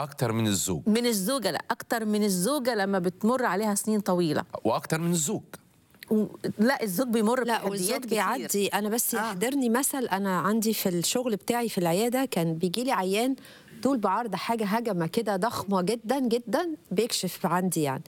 اكتر من الزوج من الزوجه لا اكتر من الزوجه لما بتمر عليها سنين طويله واكتر من الزوج و... لا الزوج بيمر لا بتحديات والزوج كتير. بيعدي انا بس آه. يحضرني مثل انا عندي في الشغل بتاعي في العياده كان بيجي لي عيان طول بعرض حاجه هجمه كده ضخمه جدا جدا بيكشف عندي يعني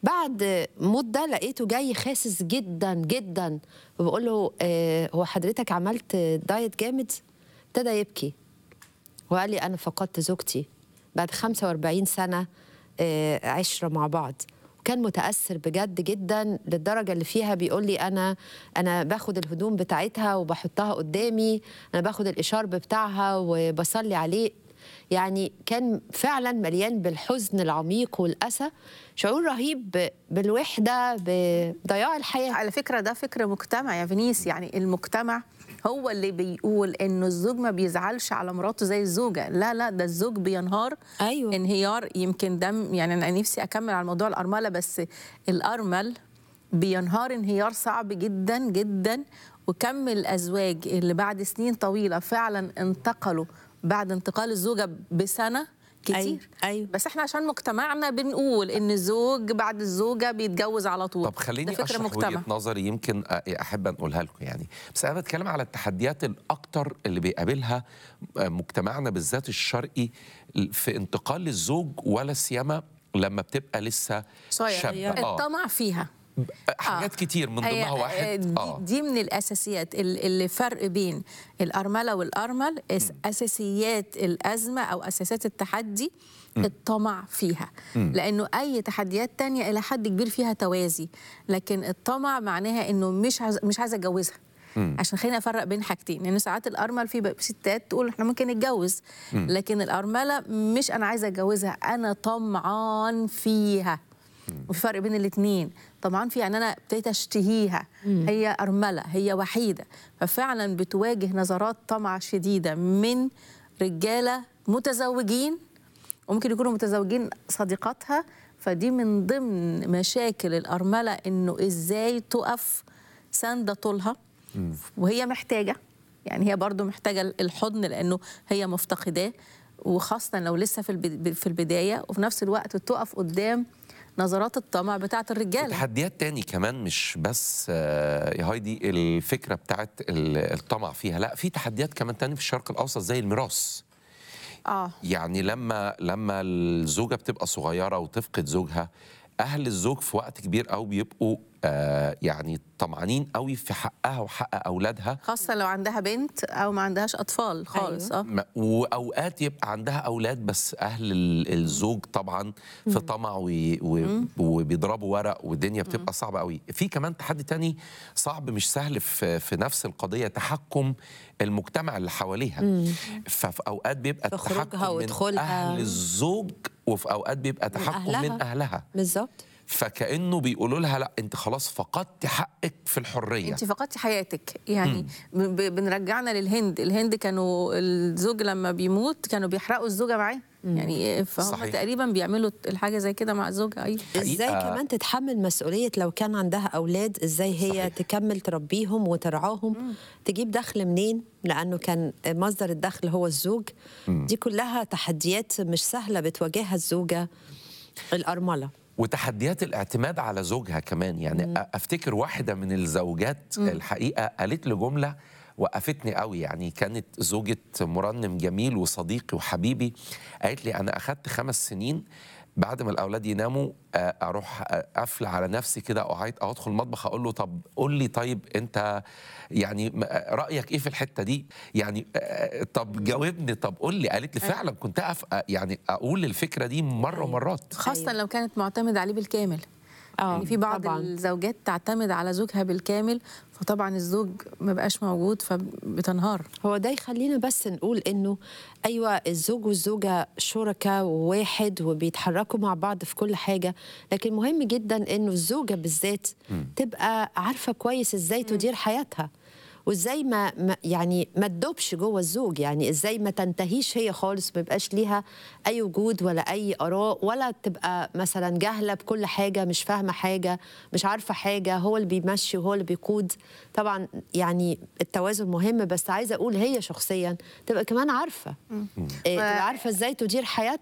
بعد مده لقيته جاي خاسس جدا جدا وبقول له آه هو حضرتك عملت دايت جامد ابتدى يبكي وقال لي انا فقدت زوجتي بعد 45 سنه آه، عشره مع بعض وكان متاثر بجد جدا للدرجه اللي فيها بيقول لي انا انا باخد الهدوم بتاعتها وبحطها قدامي انا باخد الاشارب بتاعها وبصلي عليه يعني كان فعلا مليان بالحزن العميق والاسى شعور رهيب ب- بالوحده بضياع الحياه على فكره ده فكر مجتمع يا فينيس يعني المجتمع هو اللي بيقول انه الزوج ما بيزعلش على مراته زي الزوجه لا لا ده الزوج بينهار ايوه انهيار يمكن ده م- يعني انا نفسي اكمل على موضوع الارمله بس الارمل بينهار انهيار صعب جدا جدا وكم الازواج اللي بعد سنين طويله فعلا انتقلوا بعد انتقال الزوجه بسنه كتير أيوة، أيوة. بس احنا عشان مجتمعنا بنقول ان الزوج بعد الزوجه بيتجوز على طول طب خليني ده فكر اشرح مجتمع وجهه نظري يمكن أ- احب انقلها لكم يعني بس انا بتكلم على التحديات الاكتر اللي بيقابلها مجتمعنا بالذات الشرقي في انتقال للزوج ولا سيما لما بتبقى لسه صغير شابه آه. الطمع فيها حاجات كتير من ضمنها هي- واحد دي, اه دي من الاساسيات ال- اللي فرق بين الارمله والارمل أس- اساسيات الازمه او اساسيات التحدي الطمع فيها لانه اي تحديات تانية الى حد كبير فيها توازي لكن الطمع معناها انه مش عايز مش عايزه اتجوزها عشان خلينا افرق بين حاجتين لان ساعات الارمل في ب- ستات تقول احنا ممكن نتجوز لكن الارمله مش انا عايزه اتجوزها انا طمعان فيها وفي فرق بين الاثنين طبعا في يعني انا ابتديت اشتهيها هي ارمله هي وحيده ففعلا بتواجه نظرات طمع شديده من رجاله متزوجين وممكن يكونوا متزوجين صديقاتها فدي من ضمن مشاكل الارمله انه ازاي تقف ساندة طولها وهي محتاجه يعني هي برضو محتاجه الحضن لانه هي مفتقداه وخاصه لو لسه في البد- في البدايه وفي نفس الوقت تقف قدام نظرات الطمع بتاعت الرجاله تحديات تاني كمان مش بس آه، يا هايدي الفكره بتاعت ال- الطمع فيها لا في تحديات كمان تاني في الشرق الاوسط زي الميراث اه يعني لما لما الزوجه بتبقى صغيره وتفقد زوجها اهل الزوج في وقت كبير قوي بيبقوا آه يعني طمعانين قوي في حقها وحق اولادها خاصه لو عندها بنت او ما عندهاش اطفال خالص اه م- واوقات يبقى عندها اولاد بس اهل ال- الزوج طبعا في طمع وي- و- وبيضربوا ورق والدنيا بتبقى صعبه قوي في كمان تحدي تاني صعب مش سهل في في نفس القضيه تحكم المجتمع اللي حواليها ففي اوقات بيبقى في خروجها التحكم من ودخولها. اهل الزوج وفي اوقات بيبقى تحكم من أهلها. اهلها بالظبط فكانه بيقولوا لها لا انت خلاص فقدت حقك في الحريه انت فقدتي حياتك يعني ب- بنرجعنا للهند الهند كانوا الزوج لما بيموت كانوا بيحرقوا الزوجه معاه يعني فهم صحيح. تقريبا بيعملوا الحاجه زي كده مع زوجها ايوه ازاي حقيقة- كمان تتحمل مسؤولية لو كان عندها اولاد ازاي هي صحيح. تكمل تربيهم وترعاهم تجيب دخل منين لانه كان مصدر الدخل هو الزوج دي كلها تحديات مش سهلة بتواجهها الزوجة الأرملة وتحديات الاعتماد على زوجها كمان يعني أ- افتكر واحده من الزوجات الحقيقه قالت لي جمله وقفتني قوي يعني كانت زوجة مرنم جميل وصديقي وحبيبي قالت لي انا اخدت خمس سنين بعد ما الاولاد يناموا آه، اروح آه، قافله على نفسي كده اقعد او ادخل المطبخ اقول له طب قول لي طيب انت يعني م- آه، رايك ايه في الحته دي يعني آه، طب جاوبني طب قول لي قالت لي فعلا كنت اقف آه، يعني اقول الفكره دي مره ومرات خاصه أيوة. لو كانت معتمده عليه بالكامل اه يعني في بعض طبعا الزوجات تعتمد على زوجها بالكامل فطبعا الزوج ما بقاش موجود فبتنهار هو ده يخلينا بس نقول انه ايوه الزوج والزوجه شركاء وواحد وبيتحركوا مع بعض في كل حاجه لكن مهم جدا انه الزوجه بالذات تبقى عارفه كويس ازاي تدير حياتها وازاي ما ما- يعني ما تدوبش جوه الزوج يعني ازاي ما تنتهيش هي خالص ما يبقاش ليها اي وجود ولا اي اراء ولا تبقى مثلا جاهله بكل حاجه مش فاهمه حاجه مش عارفه حاجه هو اللي بيمشي وهو اللي بيقود طبعا يعني التوازن مهم بس عايزه اقول هي شخصيا تبقى كمان عارفه إيه، تبقى عارفه ازاي تدير حياتها